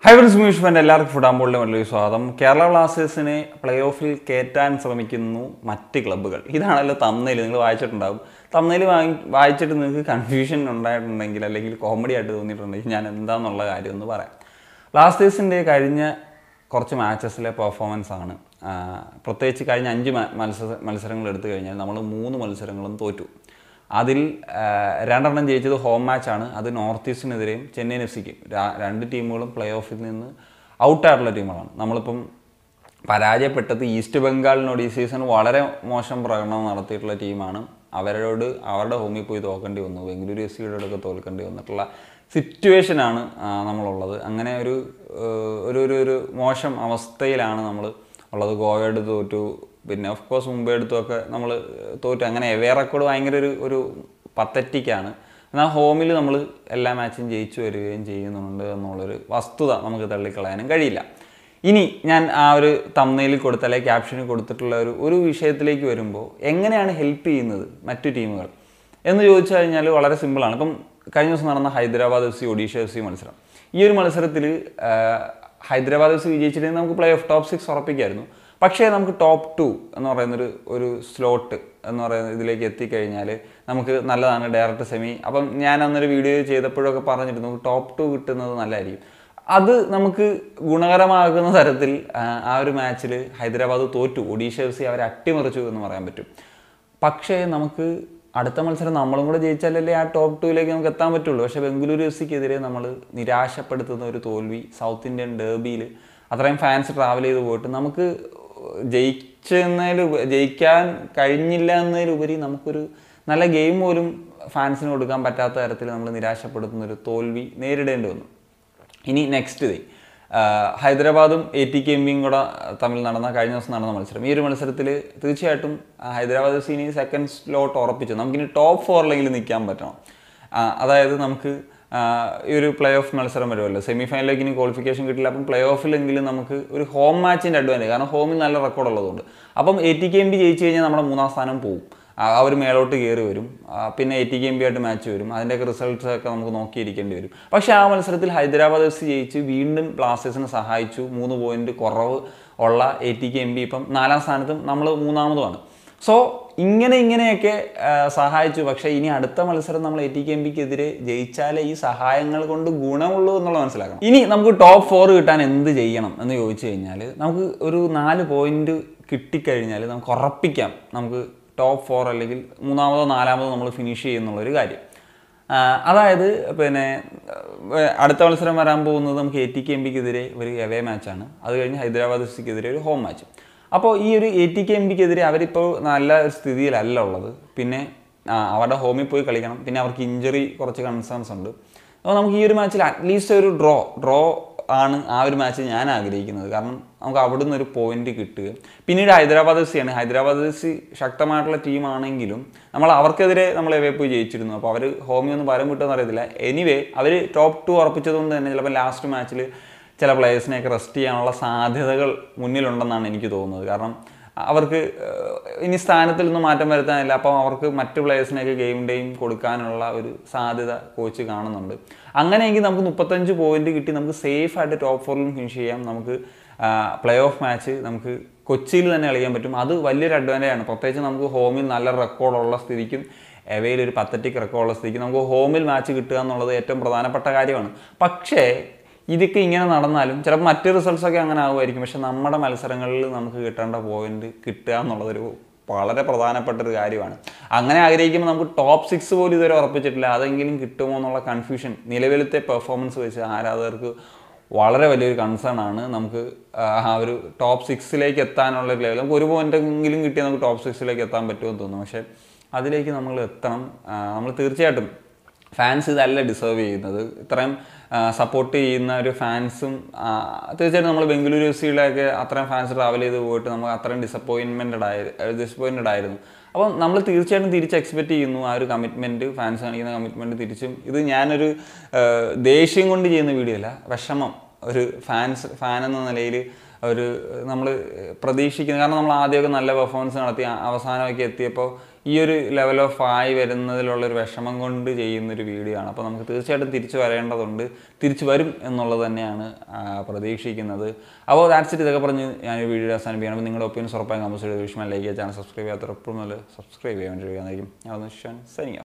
hi friends മ്യൂഷ് ഫാൻ്റെ എല്ലാവർക്കും ഫുഡാമ്പോളിലെ വലിയൊരു സ്വാഗതം കേരള ബ്ലാസ്റ്റേഴ്സിനെ പ്ലേ ഓഫിൽ കയറ്റാൻ ശ്രമിക്കുന്നു മറ്റ് ക്ലബ്ബുകൾ ഇതാണല്ലോ തന്നയിൽ നിങ്ങൾ വായിച്ചിട്ടുണ്ടാവും തന്നയിൽ വാങ്ങി വായിച്ചിട്ട് നിങ്ങൾക്ക് കൺഫ്യൂഷൻ ഉണ്ടായിട്ടുണ്ടെങ്കിൽ അല്ലെങ്കിൽ കോമഡി ആയിട്ട് തോന്നിയിട്ടുണ്ടെങ്കിൽ ഞാൻ എന്താണെന്നുള്ള കാര്യം ഒന്ന് പറയാം ബ്ലാസ്റ്റേഴ്സിൻ്റെ കഴിഞ്ഞ കുറച്ച് മാച്ചസിലെ പെർഫോമൻസ് ആണ് ആ, പ്രത്യേകിച്ച് കഴിഞ്ഞ അഞ്ച് മ- മത്സര മത്സരങ്ങൾ എടുത്തു കഴിഞ്ഞാൽ നമ്മൾ മൂന്ന് മത്സരങ്ങളും തോറ്റു അതിൽ ആ, രണ്ടെണ്ണം ജയിച്ചത് ഹോം മാച്ചാണ് അത് നോർത്ത് ഈസ്റ്റിനെതിരെയും ചെന്നൈയിൻ എഫ് സിക്കും രണ്ട് ടീമുകളും പ്ലേ ഓഫിൽ നിന്ന് ഔട്ടായിട്ടുള്ള ടീമുകളാണ് നമ്മളിപ്പം പരാജയപ്പെട്ടത് ഈസ്റ്റ് ബംഗാളിനോട് ഈ സീസൺ വളരെ മോശം പ്രകടനം നടത്തിയിട്ടുള്ള ടീമാണ് അവരോട് അവരുടെ ഹോമിൽ പോയി തോക്കേണ്ടി വന്നു ബംഗളൂരു എഫ് സിയോടൊക്കെ തോൽക്കേണ്ടി വന്നിട്ടുള്ള സിറ്റുവേഷനാണ് നമ്മളുള്ളത് അങ്ങനെ ഒരു ആ, ഒരു ഒരു ഒരു മോശം അവസ്ഥയിലാണ് നമ്മൾ ഉള്ളത് ഗോവയോട് തോറ്റു പിന്നെ ഓഫ് കോഴ്സ് മുംബൈ എടുത്തുമൊക്കെ നമ്മൾ തോറ്റു അങ്ങനെ എവേ റെക്കോർഡ് ഭയങ്കര ഒരു ഒരു പത്തറ്റിക്കാണ് എന്നാൽ ഹോമിൽ നമ്മൾ എല്ലാ മാച്ചും ജയിച്ചു വരികയും ചെയ്യുന്നുണ്ട് എന്നുള്ളൊരു വസ്തുത നമുക്ക് തള്ളിക്കളയാനും കഴിയില്ല ഇനി ഞാൻ ആ ഒരു തമ്മയിൽ കൊടുത്ത അല്ലെങ്കിൽ ക്യാപ്ഷനിൽ കൊടുത്തിട്ടുള്ള ഒരു ഒരു വിഷയത്തിലേക്ക് വരുമ്പോൾ എങ്ങനെയാണ് ഹെൽപ്പ് ചെയ്യുന്നത് മറ്റു ടീമുകൾ എന്ന് ചോദിച്ചു കഴിഞ്ഞാൽ വളരെ സിമ്പിളാണ് ഇപ്പം കഴിഞ്ഞ ദിവസം നടന്ന Hyderabad F C Odisha F C മത്സരം ഈ ഒരു മത്സരത്തിൽ ഹൈദരാബാദ് എഫ് സി വിജയിച്ചിട്ടുണ്ടെങ്കിൽ നമുക്ക് പ്ലേ ഓഫ് ടോപ്പ് സിക്സ് ഉറപ്പിക്കായിരുന്നു പക്ഷേ നമുക്ക് ടോപ്പ് ടു എന്ന് പറയുന്നൊരു ഒരു സ്ലോട്ട് എന്ന് പറയുന്ന ഇതിലേക്ക് എത്തിക്കഴിഞ്ഞാൽ നമുക്ക് നല്ലതാണ് ഡയറക്റ്റ് സെമി അപ്പം ഞാൻ അന്നൊരു വീഡിയോ ചെയ്തപ്പോഴൊക്കെ പറഞ്ഞിട്ട് നമുക്ക് ടോപ്പ് ടു കിട്ടുന്നത് നല്ലതായിരിക്കും അത് നമുക്ക് ഗുണകരമാകുന്ന തരത്തിൽ ആ, ആ ഒരു മാച്ചിൽ ഹൈദരാബാദ് തോറ്റു ഒഡീഷ എഫ് സി അവരെ അട്ടിമറിച്ചു എന്ന് പറയാൻ പറ്റും പക്ഷേ നമുക്ക് അടുത്ത മത്സരം നമ്മളും കൂടെ ജയിച്ചാലല്ലേ ആ ടോപ്പ് ടൂയിലേക്ക് നമുക്ക് എത്താൻ പറ്റുള്ളൂ പക്ഷേ ബംഗളൂരു എഫ് സിക്കെതിരെ നമ്മൾ നിരാശപ്പെടുത്തുന്ന ഒരു തോൽവി സൗത്ത് ഇന്ത്യൻ ഡേർബിയിൽ അത്രയും ഫാൻസ് ട്രാവൽ ചെയ്ത് പോയിട്ട് നമുക്ക് ജയിച്ചെന്നതിൽ ജയിക്കാൻ കഴിഞ്ഞില്ല എന്നതിലുപരി നമുക്കൊരു നല്ല ഗെയിം പോലും ഫാൻസിന് കൊടുക്കാൻ പറ്റാത്ത തരത്തിൽ നമ്മൾ നിരാശപ്പെടുത്തുന്ന ഒരു തോൽവി നേരിടേണ്ടി വന്നു ഇനി നെക്സ്റ്റ് ഡേ ഹൈദരാബാദും എ ടി കെ എംബിയും കൂടെ തമ്മിൽ നടന്ന കഴിഞ്ഞ ദിവസം നടന്ന മത്സരം ഈ ഒരു മത്സരത്തിൽ തീർച്ചയായിട്ടും ആ, ഹൈദരാബാദ് എഫ് സിനി സെക്കൻഡ് സ്ലോട്ട് ഉറപ്പിച്ചു നമുക്കിനി ടോപ്പ് ഫോറിലെങ്കിലും നിൽക്കാൻ പറ്റണം ആ, അതായത് നമുക്ക് ആ, ഈ ഒരു പ്ലേ ഓഫ് മത്സരം വരുമല്ലോ സെമി ഫൈനലിലേക്ക് ഇനി ക്വാളിഫിക്കേഷൻ കിട്ടില്ല അപ്പം പ്ലേ ഓഫിലെങ്കിലും നമുക്ക് ഒരു ഹോം മാച്ചിൻ്റെ അഡ്വാൻറ്റേജ് കാരണം ഹോമിൽ നല്ല റെക്കോർഡ് ഉള്ളതുകൊണ്ട് അപ്പം A T K M B ജയിച്ചു കഴിഞ്ഞാൽ നമ്മുടെ മൂന്നാം സ്ഥാനം പോകും അവർ മേലോട്ട് കയറി വരും ആ, പിന്നെ A T K M B ആയിട്ട് മാച്ച് വരും അതിൻ്റെയൊക്കെ റിസൾട്ട്സ് ഒക്കെ നമുക്ക് നോക്കിയിരിക്കേണ്ടി വരും പക്ഷേ ആ മത്സരത്തിൽ ഹൈദരാബാദ് എഫ് സി ജയിച്ച് വീണ്ടും ബ്ലാസ്റ്റേഴ്സിനെ സഹായിച്ചു മൂന്ന് പോയിന്റ് കുറവ് ഉള്ള A T K M B ഇപ്പം നാലാം സ്ഥാനത്തും നമ്മൾ മൂന്നാമതുമാണ് സോ ഇങ്ങനെ ഇങ്ങനെയൊക്കെ ആ, സഹായിച്ചു പക്ഷേ ഇനി അടുത്ത മത്സരം നമ്മൾ എ ടി കെ എം ബിക്കെതിരെ ജയിച്ചാലേ ഈ സഹായങ്ങൾ കൊണ്ട് ഗുണമുള്ളൂ എന്നുള്ളത് മനസ്സിലാക്കണം ഇനി നമുക്ക് ടോപ്പ് ഫോർ കിട്ടാൻ എന്ത് ചെയ്യണം എന്ന് ചോദിച്ചു കഴിഞ്ഞാൽ നമുക്ക് ഒരു നാല് പോയിന്റ് കിട്ടിക്കഴിഞ്ഞാൽ നമുക്ക് ഉറപ്പിക്കാം നമുക്ക് ടോപ്പ് ഫോർ അല്ലെങ്കിൽ മൂന്നാമതോ നാലാമതോ നമ്മൾ ഫിനിഷ് ചെയ്യുന്നുള്ളൊരു കാര്യം ആ, അതായത് പിന്നെ ഏർ, അടുത്ത മത്സരം വരാൻ പോകുന്നത് നമുക്ക് എ ടി കെ എം ബിക്കെതിരെ ഒരു എവേ മാച്ചാണ് അത് കഴിഞ്ഞ് ഹൈദരാബാദ് എഫ് സിക്കെതിരെ ഒരു ഹോം മാച്ച് അപ്പോൾ ഈ ഒരു എ ടി കെ എം ബിക്കെതിരെ അവരിപ്പോൾ നല്ല ഒരു സ്ഥിതിയിലല്ല ഉള്ളത് പിന്നെ ആ, അവരുടെ ഹോമിൽ പോയി കളിക്കണം പിന്നെ അവർക്ക് ഇഞ്ചറി കുറച്ച് കൺസേൺസ് ഉണ്ട് അപ്പോൾ നമുക്ക് ഈ ഒരു മാച്ചിൽ അറ്റ്ലീസ്റ്റ് ഒരു ഡ്രോ ഡ്രോ ആണ് ആ ഒരു മാച്ച് ഞാൻ ആഗ്രഹിക്കുന്നത് കാരണം നമുക്ക് അവിടുന്ന് ഒരു പോയിന്റ് കിട്ടുക പിന്നീട് ഹൈദരാബാദ് എഫ് സിയാണ് ഹൈദരാബാദ് എഫ് സി ശക്തമായിട്ടുള്ള ടീമാണെങ്കിലും നമ്മൾ അവർക്കെതിരെ നമ്മൾ എവേ പോയി ജയിച്ചിരുന്നു അപ്പോൾ അവർ ഹോമി ഒന്നും പരം കിട്ടുമെന്ന് അറിയത്തില്ല എനിവേ അവർ ടോപ്പ് ടു ഉറപ്പിച്ചതുകൊണ്ട് തന്നെ ചിലപ്പോൾ ലാസ്റ്റ് മാച്ചിൽ ചില പ്ലേയേഴ്സിനെയൊക്കെ റെസ്റ്റ് ചെയ്യാനുള്ള സാധ്യതകൾ മുന്നിലുണ്ടെന്നാണ് എനിക്ക് തോന്നുന്നത് കാരണം അവർക്ക് ഏഹ്, ഇനി സ്ഥാനത്തിൽ നിന്ന് മാറ്റം വരുത്താനില്ല അപ്പം അവർക്ക് മറ്റ് പ്ലേയേഴ്സിനെയൊക്കെ ഗെയിം ടൈം കൊടുക്കാനുള്ള ഒരു സാധ്യത കോച്ച് കാണുന്നുണ്ട് അങ്ങനെയെങ്കിൽ നമുക്ക് മുപ്പത്തഞ്ച് പോയിന്റ് കിട്ടി നമുക്ക് സേഫ് ആയിട്ട് ടോപ്പ് ഫോറിലും ഫിനിഷ് ചെയ്യാം നമുക്ക് പ്ലേ ഓഫ് മാച്ച് നമുക്ക് കൊച്ചിയിൽ തന്നെ കളിക്കാൻ പറ്റും അത് വലിയൊരു അഡ്വാൻറ്റേജ് ആണ് പ്രത്യേകിച്ച് നമുക്ക് ഹോമിൽ നല്ല റെക്കോർഡുള്ള സ്ഥിതിക്കും എവയിൽ ഒരു പത്തറ്റിക് റെക്കോർഡുള്ള സ്ഥിതിക്ക് നമുക്ക് ഹോമിൽ മാച്ച് കിട്ടുക എന്നുള്ളത് ഏറ്റവും പ്രധാനപ്പെട്ട കാര്യമാണ് പക്ഷേ ഇതൊക്കെ ഇങ്ങനെ നടന്നാലും ചിലപ്പോൾ മറ്റ് റിസൾട്ട്സ് ഒക്കെ അങ്ങനെ ആകുമായിരിക്കും പക്ഷെ നമ്മുടെ മത്സരങ്ങളിൽ നമുക്ക് കിട്ടേണ്ട പോയിന്റ് കിട്ടുക എന്നുള്ളതൊരു വളരെ പ്രധാനപ്പെട്ട ഒരു കാര്യമാണ് അങ്ങനെ ആഗ്രഹിക്കുമ്പോൾ നമുക്ക് ടോപ്പ് സിക്സ് പോലും ഇതുവരെ ഉറപ്പിച്ചിട്ടില്ല അതെങ്കിലും കിട്ടുമോ എന്നുള്ള കൺഫ്യൂഷൻ നിലവിലത്തെ പെർഫോമൻസ് വെച്ച് ആരാധകർക്ക് വളരെ വലിയൊരു കൺസേൺ ആണ് നമുക്ക് ആ ഒരു ടോപ്പ് സിക്സിലേക്ക് എത്താനുള്ള ഒരു ലെവൽ നമുക്ക് ഒരു പോയിന്റ് എങ്കിലും കിട്ടിയാൽ നമുക്ക് ടോപ്പ് സിക്സിലേക്ക് എത്താൻ പറ്റുമെന്ന് തോന്നുന്നു പക്ഷേ അതിലേക്ക് നമ്മൾ എത്തണം ആ, നമ്മൾ തീർച്ചയായിട്ടും ഫാൻസ് ഇതല്ല ഡിസേർവ് ചെയ്യുന്നത് ഇത്രയും സപ്പോർട്ട് ചെയ്യുന്ന ഒരു ഫാൻസും ആ, തീർച്ചയായിട്ടും നമ്മൾ ബംഗളൂരു എഫ് സിയിലൊക്കെ അത്രയും ഫാൻസ് ട്രാവൽ ചെയ്ത് പോയിട്ട് നമുക്ക് അത്രയും ഡിസപ്പോയിൻമെൻറ്റഡ് ആയി ഡിസപ്പോയിൻറ്റഡ് ആയിരുന്നു അപ്പം നമ്മൾ തീർച്ചയായിട്ടും തിരിച്ച് എക്സ്പെക്റ്റ് ചെയ്യുന്നു ആ ഒരു കമ്മിറ്റ്മെൻറ്റ് ഫാൻസ് കാണിക്കുന്ന കമ്മിറ്റ്മെൻറ്റ് തിരിച്ചും ഇത് ഞാനൊരു ആ, ദേഷ്യം കൊണ്ട് ചെയ്യുന്ന വീഡിയോ അല്ല വിഷമം ഒരു ഫാൻസ് ഫാൻ എന്ന നിലയിൽ ഒരു നമ്മൾ പ്രതീക്ഷിക്കുന്നത് കാരണം നമ്മൾ ആദ്യമൊക്കെ നല്ല പെർഫോമൻസ് നടത്തി ആ- അവസാനമൊക്കെ എത്തിയപ്പോൾ ഈ ഒരു ലെവൽ ഓഫ് ആയി വരുന്നതിലുള്ള ഒരു വിഷമം കൊണ്ട് ചെയ്യുന്നൊരു വീഡിയോ ആണ് അപ്പോൾ നമുക്ക് തീർച്ചയായിട്ടും തിരിച്ചു വരേണ്ടതുണ്ട് തിരിച്ചു വരും എന്നുള്ളത് തന്നെയാണ് ആ, പ്രതീക്ഷിക്കുന്നത് അപ്പോൾ ദാറ്റ്സ് ഇറ്റ് ഇതൊക്കെ പറഞ്ഞ് ഞാൻ ഈ വീഡിയോ അവസാനിപ്പിക്കണം അപ്പോൾ നിങ്ങളുടെ ഒപ്പീനിയൻസ് ഉറപ്പായും കമ്പോസ് ചെയ്ത് വിഷമം ലൈക്ക് ചെയ്യുക ചാനൽ സബ്സ്ക്രൈബ് ചെയ്യാത്ത എപ്പോഴും നല്ല സബ്സ്ക്രൈബ് ചെയ്യാൻ വേണ്ടി ഞാൻ സൈനിക